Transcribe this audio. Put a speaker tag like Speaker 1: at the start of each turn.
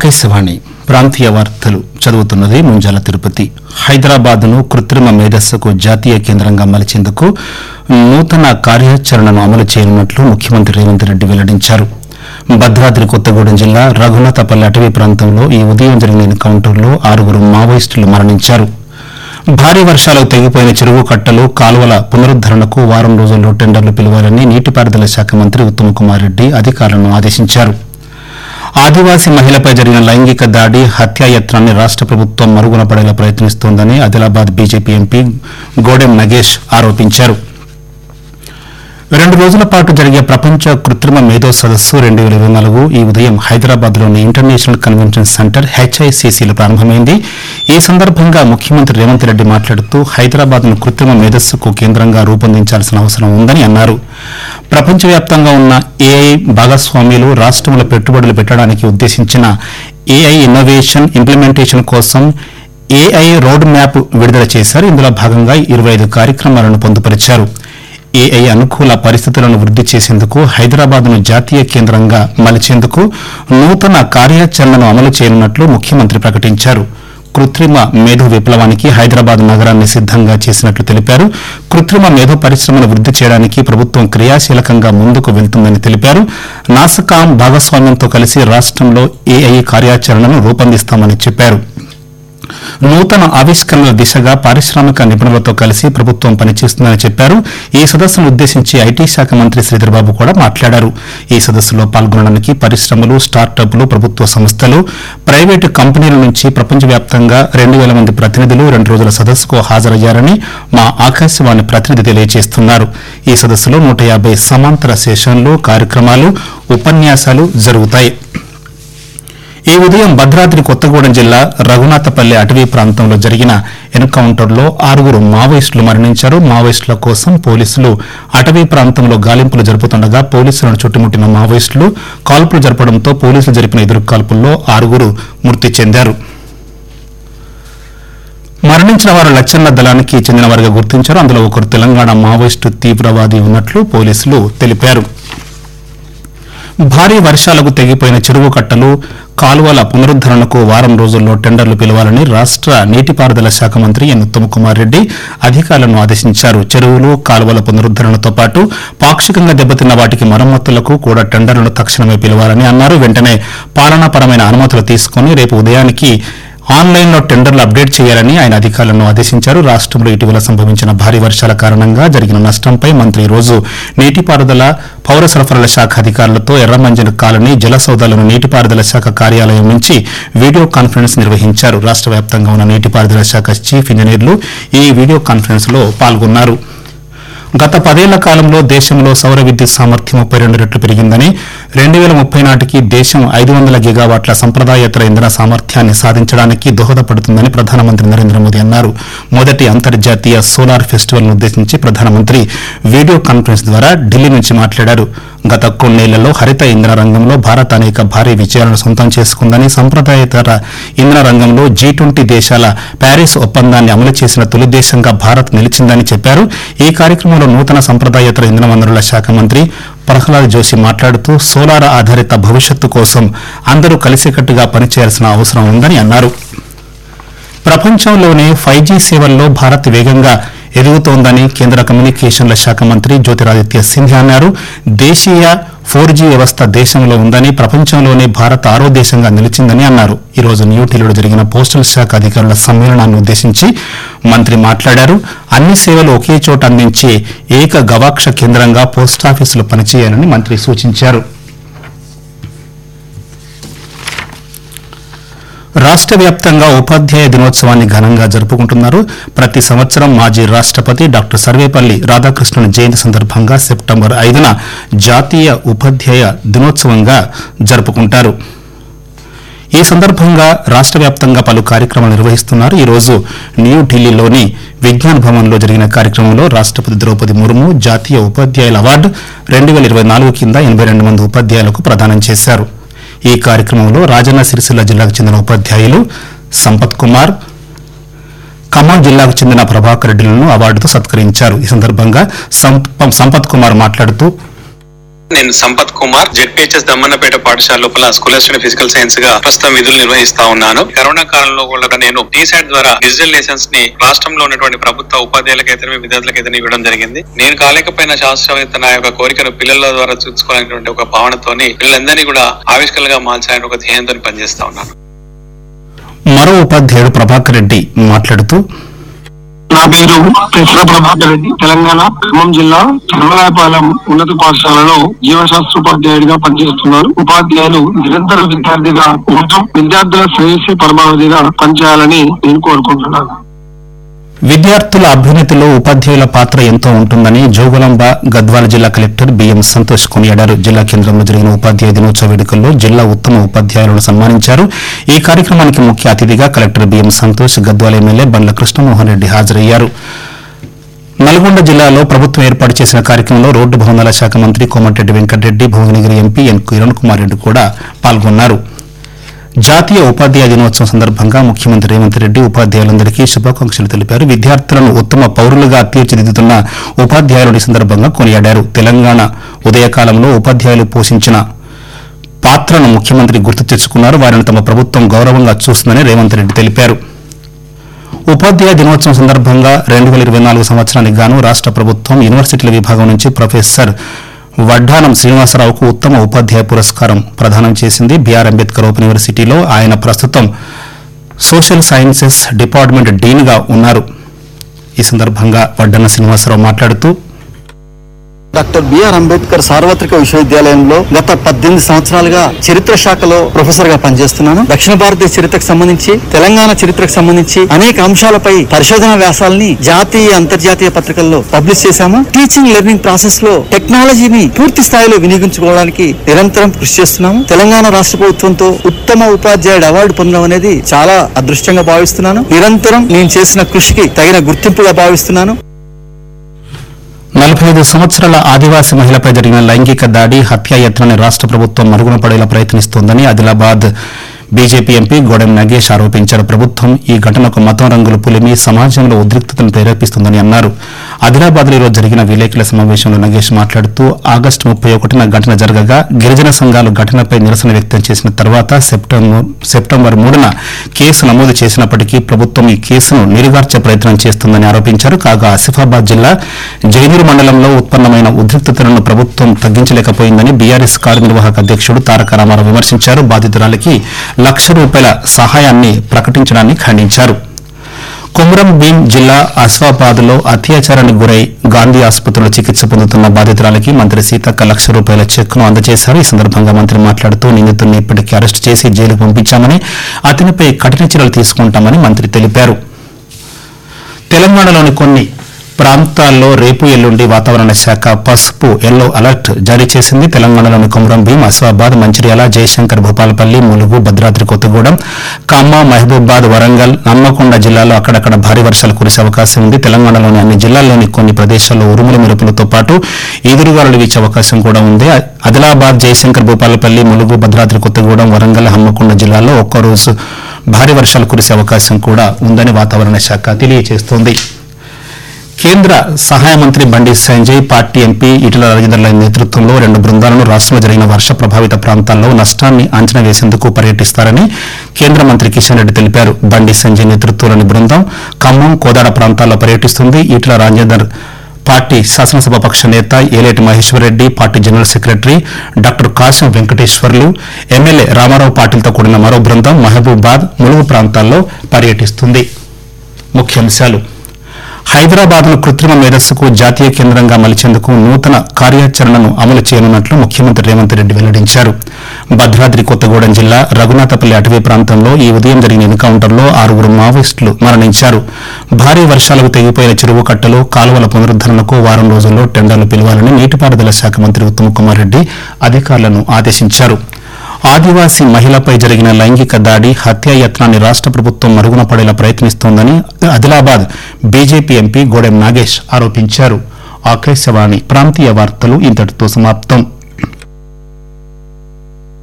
Speaker 1: ఆకాశవాణి ప్రాంతీయ వార్తలు చదువుతున్నది ముంజాల తిరుపతి హైదరాబాద్ ను కృత్రిమ మేధస్సుకు జాతీయ కేంద్రంగా మలిచేందుకు నూతన కార్యాచరణను అమలు చేయనున్నట్లు ముఖ్యమంత్రి రేవంత్ రెడ్డి వెల్లడించారు భద్రాద్రి కొత్తగూడెం జిల్లా రఘునాథపల్లి అటవీ ప్రాంతంలో ఈ ఉదయం జరిగిన ఎన్కౌంటర్లో ఆరుగురు మావోయిస్టులు మరణించారు భారీ వర్షాలకు తెగిపోయిన చెరువు కట్టలు కాలువల పునరుద్దరణకు వారం రోజుల్లో టెండర్లు పిలవాలని నీటిపారుదల శాఖ మంత్రి ఉత్తమ్ కుమార్ రెడ్డి అధికారులను ఆదేశించారు ఆదివాసీ మహిళపై జరిగిన లైంగిక దాడి హత్యాయత్నాన్ని రాష్ట ప్రభుత్వం మరుగున పడేలా ప్రయత్నిస్తోందని ఆదిలాబాద్ బీజేపీ ఎంపీ గోడెం నగేష్ ఆరోపించారు రెండు రోజుల పాటు జరిగే ప్రపంచ కృత్రిమ మేధో సదస్సు రెండు వేల ఇరవై నాలుగు ఈ ఉదయం హైదరాబాద్ లోని ఇంటర్నేషనల్ కన్వెన్షన్ సెంటర్ హెచ్ఐసిసిలో ప్రారంభమైంది ఈ సందర్భంగా ముఖ్యమంత్రి రేవంత్ రెడ్డి మాట్లాడుతూ హైదరాబాద్ ను కృత్రిమ మేధస్సుకు కేంద్రంగా రూపొందించాల్సిన అవసరం ఉందని అన్నారు ప్రపంచవ్యాప్తంగా ఉన్న ఏఐ భాగస్వామ్యులు రాష్ట్రంలో పెట్టుబడులు పెట్టడానికి ఉద్దేశించిన ఏఐ ఇన్నోవేషన్ ఇంప్లిమెంటేషన్ కోసం ఏఐ రోడ్ మ్యాప్ విడుదల చేశారు ఇందులో భాగంగా ఇరవై ఐదు కార్యక్రమాలను పొందుపరిచారు ఏఐ అనుకూల పరిస్థితులను వృద్ధి చేసేందుకు హైదరాబాద్ ను జాతీయ కేంద్రంగా మలిచేందుకు నూతన కార్యాచరణను అమలు చేయనున్నట్లు ముఖ్యమంత్రి ప్రకటించారు కృత్రిమ మేధో విప్లవానికి హైదరాబాద్ నగరాన్ని సిద్దంగా చేసినట్లు తెలిపారు కృత్రిమ మేధో పరిశ్రమను వృద్ధి చేయడానికి ప్రభుత్వం క్రియాశీలకంగా ముందుకు వెళ్తుందని తెలిపారు నాసకాం భాగస్వామ్యంతో కలిసి రాష్ట్రంలో ఏఐ కార్యాచరణను రూపొందిస్తామని చెప్పారు నూతన ఆవిష్కరణల దిశగా పారిశ్రామిక నిపుణులతో కలిసి ప్రభుత్వం పనిచేస్తుందని చెప్పారు ఈ సదస్సును ఉద్దేశించి ఐటీ శాఖ మంత్రి శ్రీధర్బాబు కూడా మాట్లాడారు ఈ సదస్సులో పాల్గొనడానికి పరిశ్రమలు స్టార్టప్లు ప్రభుత్వ సంస్థలు ప్రైవేటు కంపెనీల నుంచి ప్రపంచవ్యాప్తంగా రెండు వేల మంది ప్రతినిధులు రెండు రోజుల సదస్సుకు హాజరయ్యారని మా ఆకాశవాణి ప్రతినిధి తెలియజేస్తున్నారు ఈ సదస్సులో నూట యాభై సమాంతర సెషన్లు కార్యక్రమాలు ఉపన్యాసాలు జరుగుతాయి ఈ ఉదయం భద్రాద్రి కొత్తగూడెం జిల్లా రఘునాథపల్లి అటవీ ప్రాంతంలో జరిగిన ఎన్కౌంటర్లో ఆరుగురు మావోయిస్టులు మరణించారు మావోయిస్టుల కోసం పోలీసులు అటవీ ప్రాంతంలో గాలింపులు జరుపుతుండగా పోలీసులను చుట్టుముట్టిన మావోయిస్టులు కాల్పులు జరపడంతో పోలీసులు జరిపిన ఎదురు కాల్పుల్లో ఆరుగురు మృతి చెందారు మరణించిన వారు లచ్చన్న దళానికి చెందిన వారిగా గుర్తించారు అందులో ఒకరు తెలంగాణ మావోయిస్టు తీవ్రవాది ఉన్నట్లు పోలీసులు తెలిపారు భారీ వర్షాలకు తెగిపోయిన చెరువు కట్టలు కాలువల పునరుద్దరణకు వారం రోజుల్లో టెండర్లు పిలవాలని రాష్ట నీటిపారుదల శాఖ మంత్రి ఎన్ ఉత్తమ్ కుమార్ రెడ్డి అధికారులను ఆదేశించారు చెరువులు కాలువల పునరుద్దరణతో పాటు పాక్షికంగా దెబ్బతిన్న వాటికి మరమ్మతులకు కూడా టెండర్లను తక్షణమే పిలవాలని అన్నారు వెంటనే పాలనాపరమైన అనుమతులు తీసుకుని రేపు ఉదయానికి ఆన్లైన్లో టెండర్లు అప్డేట్ చేయాలని ఆయన అధికారులను ఆదేశించారు రాష్ట్రంలో ఇటీవల సంభవించిన భారీ వర్షాల కారణంగా జరిగిన నష్టంపై మంత్రి ఈ రోజు నీటిపారుదల పౌర సరఫరాల శాఖ అధికారులతో ఎర్రమంజిన కాలనీ జలసౌదాలను నీటిపారుదల శాఖ కార్యాలయం నుంచి వీడియో కాన్ఫరెన్స్ నిర్వహించారు రాష్ట్ర వ్యాప్తంగా ఉన్న నీటిపారుదల శాఖ చీఫ్ ఇంజనీర్లు ఈ వీడియో కాన్ఫరెన్స్ లో పాల్గొన్నారు గత పదేళ్ల కాలంలో దేశంలో సౌర విద్యుత్ సామర్థ్యం ముప్పై రెండు రెట్లు పెరిగిందని రెండు వేల ముప్పై నాటికి దేశం ఐదు వందల గిగావాట్ల సంప్రదాయేతర ఇంధన సామర్థ్యాన్ని సాధించడానికి దోహదపడుతుందని ప్రధానమంత్రి నరేంద్ర మోదీ అన్నారు మొదటి అంతర్జాతీయ సోలార్ ఫెస్టివల్ ను ఉద్దేశించి ప్రధానమంత్రి వీడియో కాన్ఫరెన్స్ ద్వారా ఢిల్లీ నుంచి మాట్లాడారు గత కొన్నేళ్లలో హరిత ఇంధన రంగంలో భారత్ అనేక భారీ విజయాలను సొంతం చేసుకుందని సంప్రదాయేతర ఇంధన రంగంలో జీ ట్వంటీ దేశాల ప్యారిస్ ఒప్పందాన్ని అమలు చేసిన తొలి దేశంగా భారత్ నిలిచిందని చెప్పారు ఈ కార్యక్రమంలో నూతన సంప్రదాయేతర ఇంధన వనరుల శాఖ మంత్రి ప్రహ్లాద్ జోషి మాట్లాడుతూ సోలార్ ఆధారిత భవిష్యత్తు కోసం అందరూ కలిసికట్టుగా పనిచేయాల్సిన అవసరం ఉందని అన్నారు ప్రపంచంలోనే ఫైవ్ జీ సేవల్లో భారత్ వేగంగా ఎదుగుతోందని కేంద్ర కమ్యూనికేషన్ల శాఖ మంత్రి జ్యోతిరాదిత్య సింధ్యా అన్నారు దేశీయ ఫోర్ జీ వ్యవస్థ దేశంలో ఉందని ప్రపంచంలోనే భారత్ ఆరో దేశంగా నిలిచిందని అన్నారు ఈ రోజు న్యూఢిల్లీలో జరిగిన పోస్టల్ శాఖ అధికారుల సమ్మేళనాన్ని ఉద్దేశించి మంత్రి మాట్లాడారు అన్ని సేవలు ఒకే చోట అందించే ఏక గవాక్ష కేంద్రంగా పోస్టాఫీసులు పనిచేయాలని మంత్రి సూచించారు రాష్ట్ర వ్యాప్తంగా ఉపాధ్యాయ దినోత్సవాన్ని ఘనంగా జరుపుకుంటున్నారు ప్రతి సంవత్సరం మాజీ రాష్ట్రపతి డాక్టర్ సర్వేపల్లి రాధాకృష్ణన్ జయంతి సందర్భంగా సెప్టెంబర్ ఐదున జాతీయ ఉపాధ్యాయ దినోత్సవంగా జరుపుకుంటారు ఈ సందర్భంగా రాష్ట్ర వ్యాప్తంగా పలు కార్యక్రమాలు నిర్వహిస్తున్నారు ఈ రోజు న్యూఢిల్లీలోని విజ్ఞాన్ భవన్ లో జరిగిన కార్యక్రమంలో రాష్ట్రపతి ద్రౌపది ముర్ము జాతీయ ఉపాధ్యాయుల అవార్డు రెండు వేల ఇరవై నాలుగు కింద ఎనబై రెండు మంది ఉపాధ్యాయులకు ప్రదానం చేశారు ఈ కార్యక్రమంలో రాజన్న సిరిసిల్ల జిల్లాకు చెందిన ఉపాధ్యాయులు సంపత్ కుమార్ ఖమ్మం జిల్లాకు చెందిన ప్రభాకర్ రెడ్డిలను అవార్డుతో సత్కరించారు ఈ సందర్భంగా సంప- సంపత్ కుమార్ మాట్లాడుతూ
Speaker 2: నేను సంపత్ కుమార్ జెడ్పిహెచ్ఎస్ దమ్మన్నపేట పాఠశాల లోపల స్కూల్ అసిస్టెంట్ ఫిజికల్ సైన్స్ గా ప్రస్తుతం విధులు నిర్వహిస్తా ఉన్నాను కరోనా కాలంలో కూడా నేను టీసాట్ ద్వారా డిజిటల్ లెసన్స్ ని రాష్ట్రంలో ఉన్నటువంటి ప్రభుత్వ ఉపాధ్యాయులకైతే విద్యార్థులకైతే ఇవ్వడం జరిగింది నేను కాలేకపోయిన శాస్త్రవేత్త నా యొక్క కోరికను పిల్లల ద్వారా చూసుకోవాలనేటువంటి ఒక భావనతోని పిల్లలందరినీ కూడా ఆవిష్కరణగా మార్చాలని ఒక ధ్యేయంతో పనిచేస్తా ఉన్నాను
Speaker 1: మరో ఉపాధ్యాయుడు ప్రభాకర్ రెడ్డి మాట్లాడుతూ
Speaker 3: నా పేరు కృష్ణ ప్రభాకర్ రెడ్డి తెలంగాణ ఖమ్మం జిల్లా చర్మలాయపాలెం ఉన్నత పాఠశాలలో జీవశాస్త్ర ఉపాధ్యాయుడిగా పనిచేస్తున్నారు ఉపాధ్యాయులు నిరంతర విద్యార్థిగా ఉంటూ విద్యార్థుల శ్రేయస్సు పరమావధిగా పనిచేయాలని నేను కోరుకుంటున్నాను
Speaker 1: విద్యార్థుల అభ్యున్నతిలో ఉపాధ్యాయుల పాత్ర ఎంతో ఉంటుందని జోగులాంబ గద్వాల జిల్లా కలెక్టర్ బిఎం సంతోష్ కొనియాడారు జిల్లా కేంద్రంలో జరిగిన ఉపాధ్యాయ దినోత్సవ వేడుకల్లో జిల్లా ఉత్తమ ఉపాధ్యాయులను సన్మానించారు ఈ కార్యక్రమానికి ముఖ్య అతిథిగా collector B M Santosh Gadwal MLA Bandla Krishnamohan Reddy హాజరయ్యారు నల్గొండ జిల్లాలో ప్రభుత్వం ఏర్పాటు చేసిన కార్యక్రమంలో రోడ్డు భవనాల శాఖ మంత్రి కోమటిరెడ్డి వెంకటరెడ్డి భువనగిరి ఎంపీ ఎన్ కిరణ్ కుమార్ రెడ్డి కూడా పాల్గొన్నారు జాతీయ ఉపాధ్యాయ దినోత్సవం సందర్భంగా ముఖ్యమంత్రి రేవంత్ రెడ్డి ఉపాధ్యాయులందరికీ శుభాకాంక్షలు తెలిపారు విద్యార్థులను ఉత్తమ పౌరులుగా తీర్చిదిద్దుతున్న ఉపాధ్యాయులు ఈ సందర్భంగా కొనియాడారు తెలంగాణ ఉదయకాలంలో ఉపాధ్యాయులు పోషించిన పాత్రను ముఖ్యమంత్రి గుర్తు తెచ్చుకున్నారు వారిని తమ ప్రభుత్వం గౌరవంగా చూస్తుందని రేవంత్ రెడ్డి తెలిపారు ఉపాధ్యాయ దినోత్సవం సందర్భంగా రెండు వేల ఇరవై నాలుగు సంవత్సరానికి గాను రాష్ట ప్రభుత్వం యూనివర్సిటీల విభాగం నుంచి ప్రొఫెసర్ వడ్డానం శ్రీనివాసరావుకు ఉత్తమ ఉపాధ్యాయ పురస్కారం ప్రదానం చేసింది బీఆర్ అంబేద్కర్ ఓపెన్ యూనివర్సిటీలో ఆయన ప్రస్తుతం సోషల్ సైన్సెస్ డిపార్ట్మెంట్ డీన్గా ఉన్నారు ఈ సందర్భంగా వడ్డన శ్రీనివాసరావు మాట్లాడుతూ
Speaker 4: డాక్టర్ బిఆర్ అంబేద్కర్ సార్వత్రిక విశ్వవిద్యాలయంలో గత పద్దెనిమిది సంవత్సరాలుగా చరిత్ర శాఖలో ప్రొఫెసర్ గా పనిచేస్తున్నాను దక్షిణ భారతీయ చరిత్రకు సంబంధించి తెలంగాణ చరిత్రకు సంబంధించి అనేక అంశాలపై పరిశోధన వ్యాసాలని జాతీయ అంతర్జాతీయ పత్రికల్లో పబ్లిష్ చేశాము టీచింగ్ లెర్నింగ్ ప్రాసెస్ లో టెక్నాలజీని పూర్తి స్థాయిలో వినియోగించుకోవడానికి నిరంతరం కృషి చేస్తున్నాము తెలంగాణ రాష్ట్ర ప్రభుత్వంతో ఉత్తమ ఉపాధ్యాయుడు అవార్డు పొందడం అనేది చాలా అదృష్టంగా భావిస్తున్నాను నిరంతరం నేను చేసిన కృషికి తగిన గుర్తింపుగా భావిస్తున్నాను
Speaker 1: నలభై ఐదు సంవత్సరాల ఆదివాసీ మహిళపై జరిగిన లైంగిక దాడి హత్యాయత్నాన్ని రాష్ట ప్రభుత్వం మరుగున పడేలా ప్రయత్నిస్తోందని ఆదిలాబాద్ బీజేపీ ఎంపీ గోడెం నగేష్ ఆరోపించారు ప్రభుత్వం ఈ ఘటనకు మతం రంగులు పులిమి సమాజంలో ఉద్రిక్తతను ప్రేరేపిస్తుందని అన్నారు ఆదిలాబాద్ లో ఈరోజు జరిగిన విలేకరుల సమావేశంలో నగేష్ మాట్లాడుతూ ఆగస్టు ముప్పై ఒకటిన ఘటన జరగగా గిరిజన సంఘాలు ఘటనపై నిరసన వ్యక్తం చేసిన తర్వాత సెప్టెంబర్ సెప్టెంబర్ మూడున కేసు నమోదు చేసినప్పటికీ ప్రభుత్వం ఈ కేసును నిరుగార్చే ప్రయత్నం చేస్తుందని ఆరోపించారు కాగా ఆసిఫాబాద్ జిల్లా జైనూరు మండలంలో ఉత్పన్నమైన ఉద్రిక్తతలను ప్రభుత్వం తగ్గించలేకపోయిందని బీఆర్ఎస్ కార్యనిర్వాహక అధ్యక్షుడు తారక రామారావు విమర్శించారు బాధితురాలికి లక్ష రూపాయల సహాయాన్ని ప్రకటించడాన్ని ఖండించారు కుమ్రం భీం జిల్లా అస్వాబాద్ లో అత్యాచారానికి గురై గాంధీ ఆసుపత్రిలో చికిత్స పొందుతున్న బాధితురాలికి మంత్రి సీతక్క లక్ష రూపాయల చెక్ను అందజేశారు ఈ సందర్భంగా మంత్రి మాట్లాడుతూ నిందితుడిని ఇప్పటికీ అరెస్టు చేసి జైలుకు పంపించామని అతనిపై కఠిన చర్యలు తీసుకుంటామని మంత్రి తెలిపారు తెలంగాణలోని కొన్ని ప్రాంతాల్లో రేపు ఎల్లుండి వాతావరణ శాఖ పసుపు ఎల్లో అలర్ట్ జారీ చేసింది తెలంగాణలోని కొమరం భీం అస్వాబాద్ మంచిర్యాల జయశంకర్ భూపాలపల్లి ములుగు భద్రాద్రి కొత్తగూడెం ఖమ్మ మహబూబాద్ వరంగల్ నమ్మకొండ జిల్లాలో అక్కడక్కడ భారీ వర్షాలు కురిసే అవకాశం ఉంది తెలంగాణలోని అన్ని జిల్లాల్లోని కొన్ని ప్రదేశాల్లో ఉరుముల మెరుపులతో పాటు ఈదురుగాలులు వీచే అవకాశం కూడా ఉంది ఆదిలాబాద్ జయశంకర్ భూపాలపల్లి ములుగు భద్రాద్రి కొత్తగూడెం వరంగల్ హమ్మకొండ జిల్లాల్లో ఒక్కరోజు భారీ వర్షాలు కురిసే అవకాశం కూడా ఉందని వాతావరణ శాఖ తెలియజేస్తోంది కేంద్ర సహాయ మంత్రి బండి సంజయ్ పార్టీ ఎంపీ ఈటల రాజేందర్ల నేతృత్వంలో రెండు బృందాలను రాష్ట్రంలో జరిగిన వర్ష ప్రభావిత ప్రాంతాల్లో నష్టాన్ని అంచనా వేసేందుకు పర్యటిస్తారని కేంద్ర మంత్రి కిషన్ రెడ్డి తెలిపారు బండి సంజయ్ నేతృత్వంలోని బృందం ఖమ్మం కోదాడ ప్రాంతాల్లో పర్యటిస్తుంది ఈటల రాజేందర్ పార్టీ శాసనసభాపక్ష నేత Aleti Maheshwarreddy party general secretary doctor Kasam Venkateswarlu MLA Ramarao పాటిల్తో కూడిన మరో బృందం మహబూబాద్ ములుగు ప్రాంతాల్లో పర్యటిస్తుంది ముఖ్యాంశాలు హైదరాబాద్ ను కృత్రిమ మేధస్సుకు జాతీయ కేంద్రంగా మలిచేందుకు నూతన కార్యాచరణను అమలు చేయనున్నట్లు ముఖ్యమంత్రి రేవంత్ రెడ్డి వెల్లడించారు భద్రాద్రి కొత్తగూడెం జిల్లా రఘునాథపల్లి అటవీ ప్రాంతంలో ఈ ఉదయం జరిగిన ఎన్కౌంటర్లో ఆరుగురు మావోయిస్టులు మరణించారు భారీ వర్షాలకు తెగిపోయిన చెరువు కట్టలు కాలువల పునరుద్దరణకు వారం రోజుల్లో టెండర్లు పిలవాలని నీటిపారుదల శాఖ మంత్రి ఉత్తమ్ కుమార్ రెడ్డి అధికారులను ఆదేశించారు ఆదివాసీ మహిళపై జరిగిన లైంగిక దాడి హత్యాయత్నాన్ని రాష్ట ప్రభుత్వం మరుగున పడేలా ప్రయత్నిస్తోందని ఆదిలాబాద్ బీజేపీ ఎంపీ గోడెం నాగేష్ ఆరోపించారు ఆకాశవాణి ప్రాంతీయ వార్తలు ఇంతటితో సమాప్తం